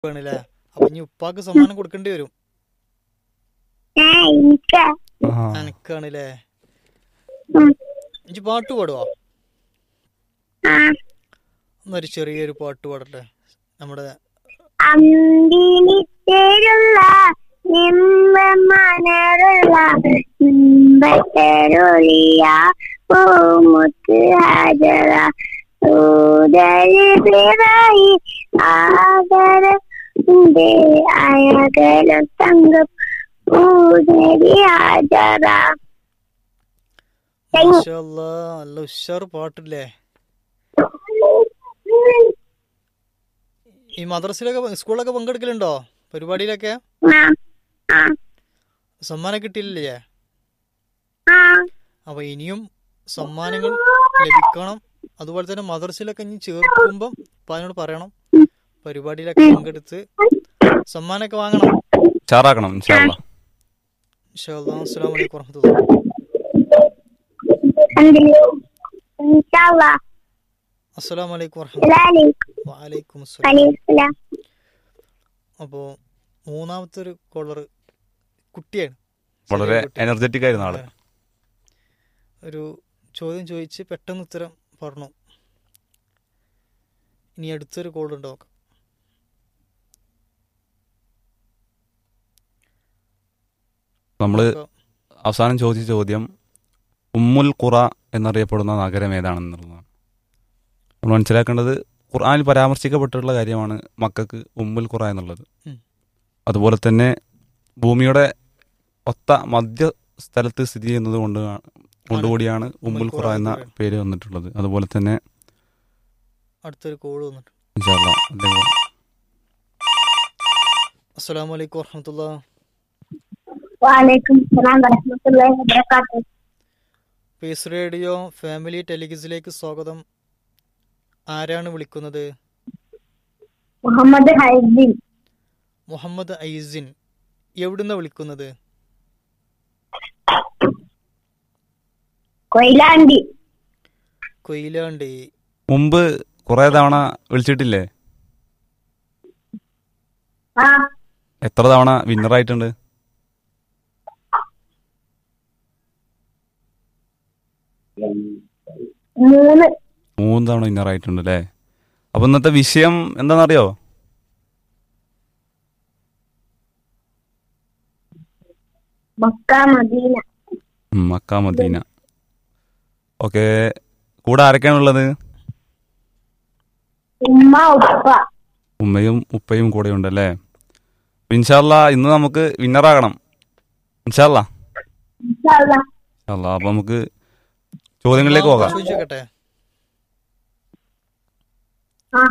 വേണല്ലേ അപ്പൊ ഇനി ഉപ്പാക്ക് സമ്മാനം കൊടുക്കേണ്ടി വരും ആ എനിക്ക് ആ എനക്കാണല്ലേ ഉം. ഇജ്ജ് പാട്ട് പാടുവോ ആ എന്നൊരു ചെറിയൊരു പാട്ട് പാടട്ടെ നമ്മുടെ അന്തിനിത്തേരുള്ള നിമ്പമണറുള്ള നിമ്പത്തരുളിയ പൂമുത്ത് ഹാജറ ൂതരിറായി ആദരന്റെ അയകലും തങ്കം ഊതരി ഹാജറ മാഷാ അല്ലാ, നല്ല ഉഷാർ പാട്ടില്ലേ ഈ മദ്രസയിലൊക്കെ സ്കൂളിലൊക്കെ പങ്കെടുക്കലുണ്ടോ പരിപാടിയിലൊക്കെ ആ ആ സമ്മാനം കിട്ടിയില്ലേ ആ അപ്പൊ ഇനിയും സമ്മാനങ്ങൾ ലഭിക്കണം അതുപോലെ തന്നെ മദ്രസയിലൊക്കെ ഇനി ചേർക്കുമ്പം ഉപ്പാനോട് പറയണം പരിപാടിയിലൊക്കെ പങ്കെടുത്ത് സമ്മാനമൊക്കെ വാങ്ങണം ചാറാക്കണം ഇൻഷാല്ല ഇൻഷാ അല്ലാ. അസ്സലാമു അലൈക്കും വറഹ്മത്തുള്ളാഹി ഇൻഷാല്ലാ അസ്സലാമു അലൈക്കും വറഹ്മത്തുള്ളാഹി അലൈക്കും വഅലൈക്കും അസ്സലാം അലൈഹിസ്സലാം അപ്പോൾ മൂന്നാമത്തെ ഒരു കോളർ കുട്ടിയാണ് വളരെ ചെറിയ കുട്ടി. എനർജറ്റിക് ആയിരുന്ന ആള് ഒരു ചോദ്യം ചോദിച്ച് പെട്ടെന്ന് ഉത്തരം പറഞ്ഞു ഇനി അടുത്തൊരു കോൾ ഉണ്ട് നോക്കാം നമ്മള് നോക്കാം. അവസാനം ചോദിച്ച ചോദ്യം ഉമ്മുൽ ഖുറ എന്നറിയപ്പെടുന്ന നഗരം ഏതാണെന്നുള്ളതാണ് നമ്മൾ മനസ്സിലാക്കേണ്ടത് ഖുർആനിൽ പരാമർശിക്കപ്പെട്ടിട്ടുള്ള കാര്യമാണ് മക്കൾക്ക് ഉമ്മുൽ ഖുറ എന്നുള്ളത് ഉം. അതുപോലെ തന്നെ ഭൂമിയുടെ ഒത്ത മധ്യ സ്ഥലത്ത് സ്ഥിതി ചെയ്യുന്നത് കൊണ്ട് കൊണ്ടുകൂടിയാണ് ഉമ്മുൽ ഖുറ എന്ന പേര് വന്നിട്ടുള്ളത് അതുപോലെ തന്നെ അടുത്തൊരു കോൾ വന്നിട്ട് ഇൻഷാ അല്ലാ, അദ്ദേഹം അസ്സലാമു അലൈക്കും വറഹമത്തുള്ള വലൈക്കും സലാം വറഹ്മത്തുള്ളാഹി വബറകാതുഹു പീസ് റേഡിയോ ഫാമിലി ടെലിഗസിലേക്ക് സ്വാഗതം ആരാണ് വിളിക്കുന്നത് മുഹമ്മദ് ഹൈദീൻ മുഹമ്മദ് ഐസിൻ എവിടുന്ന വിളിക്കുന്നത് കൊയിലാണ്ടി കൊയിലാണ്ടി മുമ്പ് കുറെ തവണ വിളിച്ചിട്ടില്ലേ ആ എത്ര തവണ വിന്നറായിട്ടുണ്ട് മൂന്ന് മൂന്ന് തവണ വിന്നറായിട്ടുണ്ട് അല്ലേ അപ്പൊ ഇന്നത്തെ വിഷയം എന്താണെന്നറിയോ മക്ക മദീന ഉം, മക്ക മദീന ഓക്കെ കൂടെ ആരൊക്കെയാണുള്ളത് ഉമ്മ ഉപ്പ ഉമ്മയും ഉപ്പയും കൂടെ ഉണ്ടല്ലേ ഇൻഷാല്ല ഇന്ന് നമുക്ക് വിന്നറാകണം ഇൻഷാല്ല ഇൻഷാല്ലാ ഇൻഷാല്ലാ അപ്പൊ നമുക്ക് ചോദ്യങ്ങളിലേക്ക് പോകാം ചോദിച്ചോക്കട്ടെ ആ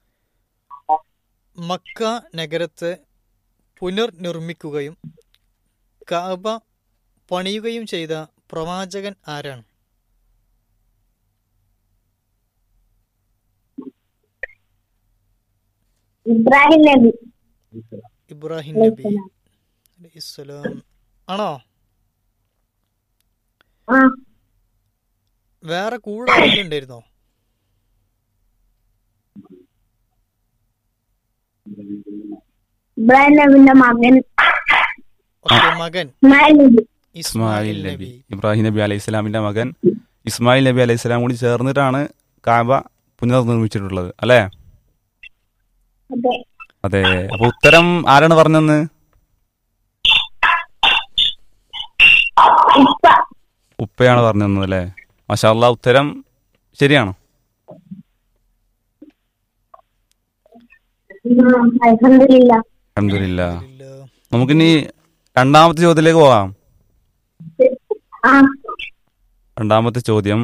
മക്ക നഗരത്തെ പുനർനിർമ്മിക്കുകയും കാബ പണിയുകയും ചെയ്ത പ്രവാചകൻ ആരാണ് ഇബ്രാഹിം നബി ഇബ്രാഹിം നബി അലൈഹിസ്സലാം ആണോ ആ വേറെ കൂടെ ആരെങ്കിലും ഉണ്ടായിരുന്നോ ഇബ്രാഹിം നബിന്റെ മകൻ ഓക്കെ മകൻ ഇസ്മായിൽ നബി ഇസ്മായിൽ നബി ഇബ്രാഹിം നബി അലൈഹി സ്വലാമിന്റെ മകൻ ഇസ്മായിൽ നബി അലൈഹി സ്വലാം കൂടി ചേർന്നിട്ടാണ് കാബ പുനർനിർമ്മിച്ചിട്ടുള്ളത് അല്ലേ അതെ അതെ അപ്പൊ ഉത്തരം ആരാണ് പറഞ്ഞെന്ന് ഉപ്പ ഉപ്പയാണ് പറഞ്ഞു തന്നത് അല്ലേ മഷാല്ല ഉത്തരം ശരിയാണോ അലഹമില്ല അലഹമില്ല ഇല്ല. നമുക്കിനി രണ്ടാമത്തെ ചോദ്യത്തിലേക്ക് പോകാം ആ രണ്ടാമത്തെ ചോദ്യം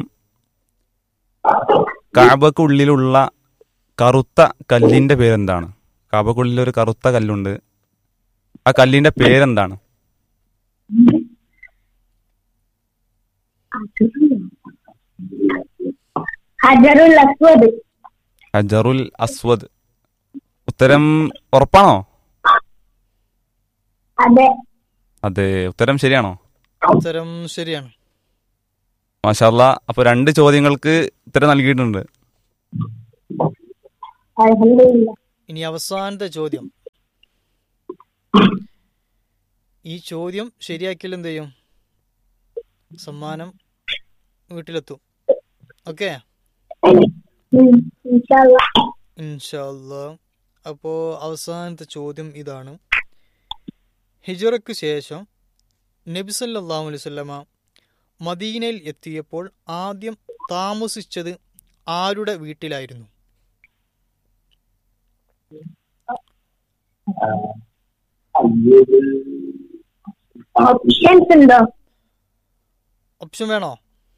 കാബക്കുള്ളിലുള്ള കറുത്ത കല്ലിന്റെ പേരെന്താണ് കാബക്കുള്ളിൽ ഒരു കറുത്ത കല്ലുണ്ട് ആ കല്ലിന്റെ പേരെന്താണ് ഹജറുൽ അസ്വദ് ഹജറുൽ അസ്വദ് ഉത്തരം ഉറപ്പാണോ അതെ അതെ ഉത്തരം ശരിയാണോ ഉത്തരം ശരിയാണ് മാഷാല്ല അപ്പൊ രണ്ട് ചോദ്യങ്ങൾക്ക് ഉത്തരം നൽകിയിട്ടുണ്ട് അലഹമില്ല ഇനി അവസാനത്തെ ചോദ്യം ഈ ചോദ്യം ശരിയാക്കിയാൽ എന്ത് ചെയ്യും സമ്മാനം വീട്ടിലെത്തും ഓക്കെ ഉം, ഇൻഷാല്ലാ. ഇൻഷല്ല അപ്പോൾ അവസാനത്തെ ചോദ്യം ഇതാണ് ഹിജറയ്ക്ക് ശേഷം നബി സല്ലല്ലാഹു അലൈഹി വസല്ലമ മദീനയിൽ എത്തിയപ്പോൾ ആദ്യം താമസിച്ചത് ആരുടെ വീട്ടിലായിരുന്നു ഓപ്ഷൻസ് ഉണ്ടോ ഓപ്ഷൻ വേണോ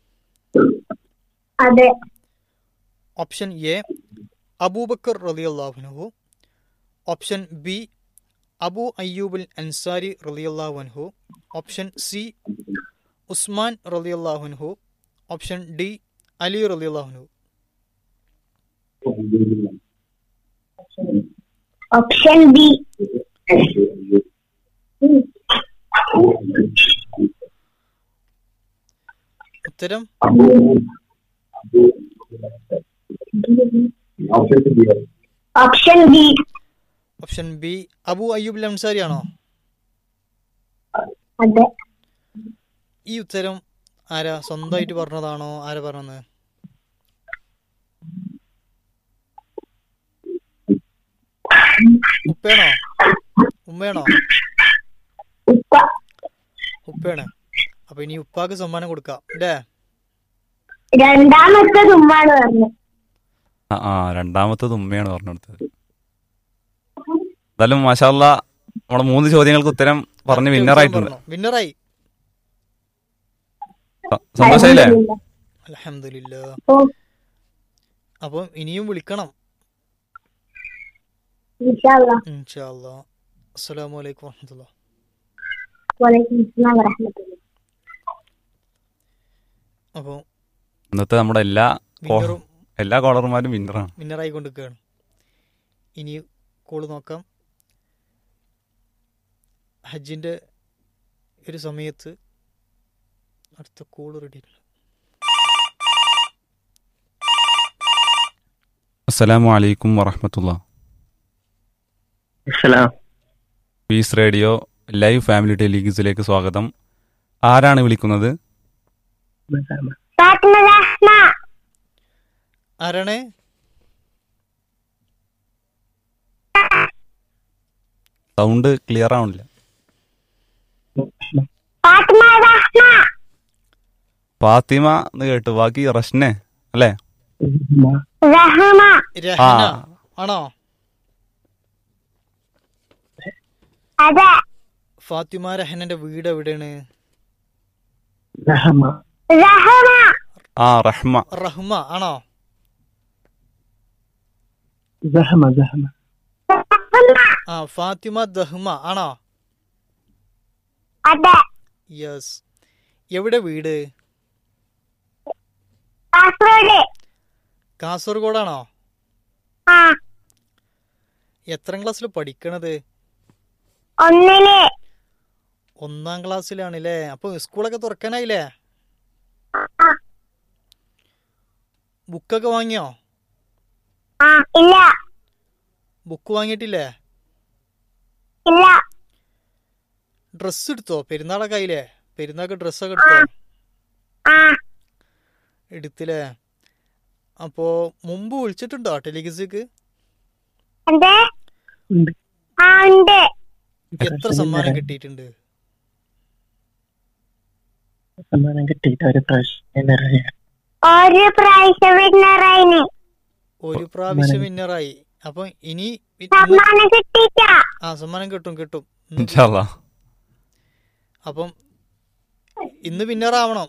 അതെ ഓപ്ഷൻ എ അബൂബക്കർ റളിയല്ലാഹുൻഹു option B Abu Ayyub al Ansari റളിയല്ലാഹുൻഹു ഓപ്ഷൻ സി ഉസ്മാൻ റളിയല്ലാഹുൻഹു ഓപ്ഷൻ ഡി അലി റളിയല്ലാഹുൻഹു ഓപ്ഷൻ ബി ഉത്തരം option B option B Abu Ayyub al Ansari ആണോ അതെ ഈ ഉത്തരം ആരാ സ്വന്തമായിട്ട് പറഞ്ഞതാണോ ആരാ പറഞ്ഞത് ഉപ്പയാണോ ഉമ്മയാണോ ഉപ്പ ഉപ്പയാണ് അപ്പൊ ഇനി ഉപ്പാക്ക് സമ്മാനം കൊടുക്കാം അല്ലേ രണ്ടാമത്തെ തുമ്മാണ് പറഞ്ഞത് ആ ആ രണ്ടാമത്തത് ഉമ്മയാണ് പറഞ്ഞു കൊടുത്തത് എന്തായാലും മാഷാല്ല നമ്മുടെ മൂന്ന് ചോദ്യങ്ങൾക്ക് ഉത്തരം പറഞ്ഞ് വിന്നറായിട്ടുണ്ട് വിന്നറായി സ- സന്തോഷായില്ലേ അലഹമില്ല ഓ അപ്പം ഇനിയും വിളിക്കണം ഇൻഷാല്ലാ ഇൻഷാല്ല അസ്സലാമു അലൈക്കും വറഹമത്തുള്ള വലൈക്കും അസ്സലാം വറഹ്മത്തുള്ളാഹി അപ്പോൾ ഇന്നത്തെ നമ്മുടെ എല്ലാ കോ- വിന്നറും എല്ലാ കോളർമാരും വിന്നറാണ് വിന്നറായി കൊണ്ടിരിക്കുകയാണ് ഇനി കോള് നോക്കാം ഹജ്ജിൻ്റെ ഒരു സമയത്ത് അടുത്ത കോള് റെഡി അസ്സലാമു അലൈക്കും വറഹമത്തുള്ള അസ്സലാം പീസ് റേഡിയോ ലൈവ് ഫാമിലി ടെലിഗീസിലേക്ക് സ്വാഗതം ആരാണ് വിളിക്കുന്നത് ഫാത്തിമ റഹ്മ ആരാണ് സൗണ്ട് ക്ലിയർ ആവണില്ല ഫാത്തിമ റഹ്മ ഫാത്തിമ എന്ന് കേട്ടു ബാക്കി റഷ്നെ അല്ലേ റഹ്മ രഹന ആ. ആണോ അതെ ഫാത്തിമ രഹനന്റെ വീട് എവിടെയാണ് റഹമ റഹ്മ ആ റഹ്മ റഹ്മ ആണോ സഹമ സഹമ റഹ്മ ആ ഫാത്തിമ ദഹ്മ ആണോ അതെ യെസ് എവിടെ വീട് കാസർഗോഡ് കാസർഗോഡാണോ ആ എത്രാം ക്ലാസ്സിൽ പഠിക്കണത് ഒന്നില് ഒന്നാം ക്ലാസ്സിലാണല്ലേ അപ്പൊ സ്കൂളൊക്കെ തുറക്കാനായില്ലേ ആ, ബുക്കൊക്കെ വാങ്ങിയോ ആ ഇല്ല ബുക്ക് വാങ്ങിയിട്ടില്ലേ ഇല്ല ഡ്രസ്സ് എടുത്തോ പെരുന്നാളൊക്കെ ആയില്ലേ പെരുന്നാൾക്ക് ഡ്രസ്സൊക്കെ എടുത്തോ ആ എടുത്തില്ലേ അപ്പോ മുമ്പ് വിളിച്ചിട്ടുണ്ടോ ടെലിഗസിക്ക് എന്തേ ഉണ്ട് ആ ഉണ്ട് എത്ര സമ്മാനം കിട്ടിയിട്ടുണ്ട് സമ്മാനം കിട്ടിയിട്ട് ഒരു പ്രാവശ്യം നിറയെ ഒരു പ്രാവശ്യം വിന്നറായിന് ഒരു പ്രാവശ്യം വിന്നറായി അപ്പൊ ഇനി ഇ- സമ്മാനം കിട്ടിയിട്ട ആ സമ്മാനം കിട്ടും കിട്ടും ഇന്ന് ഇൻഷാല്ലാ അപ്പം ഇന്ന് വിന്നറാവണം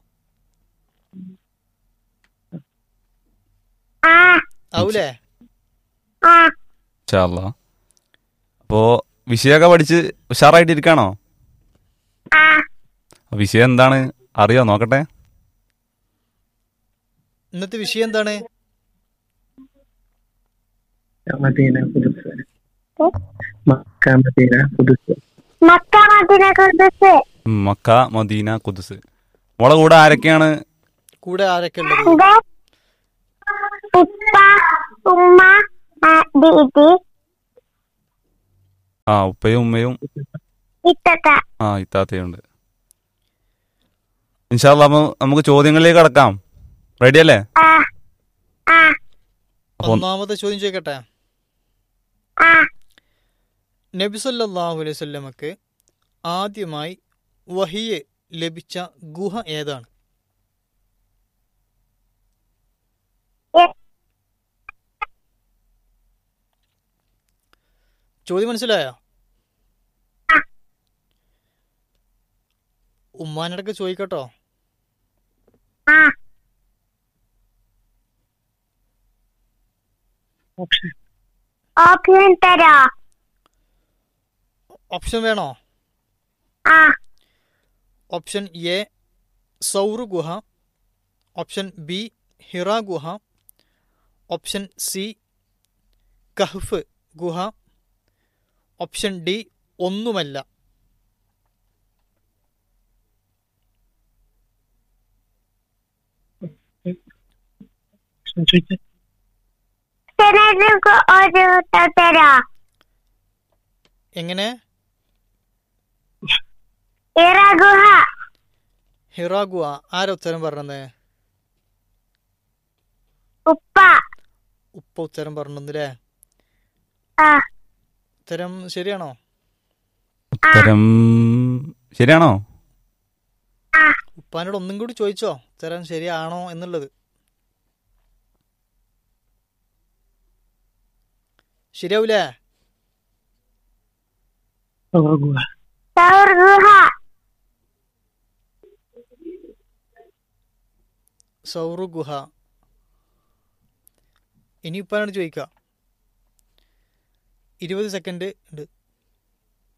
ആ ആവൂലേ ആ ഇൻഷാല്ലാ അപ്പോ വിഷയമൊക്കെ പഠിച്ച് ഉഷാറായിട്ടിരിക്കാണോ ആ വിഷയം എന്താണ് അറിയോ നോക്കട്ടെ ഇന്നത്തെ വിഷയം എന്താണ് മദീന പുതുസ് മക്ക മദീന പുതുസ് മക്ക മദിന കുർദസ് ഉം, മക്ക മദീന കുദ്സ് മോളെ കൂടെ ആരൊക്കെയാണ് കൂടെ ആരൊക്കെ ഉള്ളത് എന്റെ ഉപ്പ ഉമ്മ ആ, ദീദി ആ ഉപ്പയും ഉമ്മയും ഇത്തത്ത ആ ഇത്താത്തയുണ്ട് ഇൻഷാല്ല നമുക്ക് ചോദ്യങ്ങളിലേക്ക് കടക്കാം റെഡി അല്ലേ ആ ആ അപ്പം ഒന്നാമത്തെ ചോദ്യം ചോദിക്കട്ടെ ആ നബി സല്ലല്ലാഹു അലൈഹി വസല്ലമക്ക് ആദ്യമായി വഹിയെ ലഭിച്ച ഗുഹ ഏതാണ് എ- ചോദ്യം മനസ്സിലായോ ആ. ഉമ്മാനടക്ക് ചോദിക്കട്ടോ ആ ഓപ്ഷൻ ഓപ്ഷൻ തരോ ഓപ്ഷൻ വേണോ ആ ഓപ്ഷൻ എ സൗർ ഗുഹ ഓപ്ഷൻ ബി ഹിറ ഗുഹ ഓപ്ഷൻ സി കഹ്ഫ് ഗുഹ ഓപ്ഷൻ ഡി ഒന്നുമല്ല ഓപ്ഷൻ ചോദിച്ചേ ചെനക്ക് ഒരു ഉത്തരം തരോ എങ്ങനെ ഇറ ഗുഹ ഹിറ ഗുഹ ആരാ ഉത്തരം പറഞ്ഞത് ഉപ്പ ഉപ്പ ഉത്തരം പറഞ്ഞല്ലേ ആ ഉത്തരം ശരിയാണോ ഉത്തരം ശരിയാണോ ആ ഉപ്പാനോട് ഒന്നും കൂടി ചോദിച്ചോ ഉത്തരം ശരിയാണോ എന്നുള്ളത് ശരിയാവൂലേ സൗരഗുഹ സൗർ ഗുഹ സൗറു ഗുഹ ഇനി ഉപ്പാനോട് ചോദിക്കാം ഇരുപത് സെക്കൻഡ് ഉണ്ട്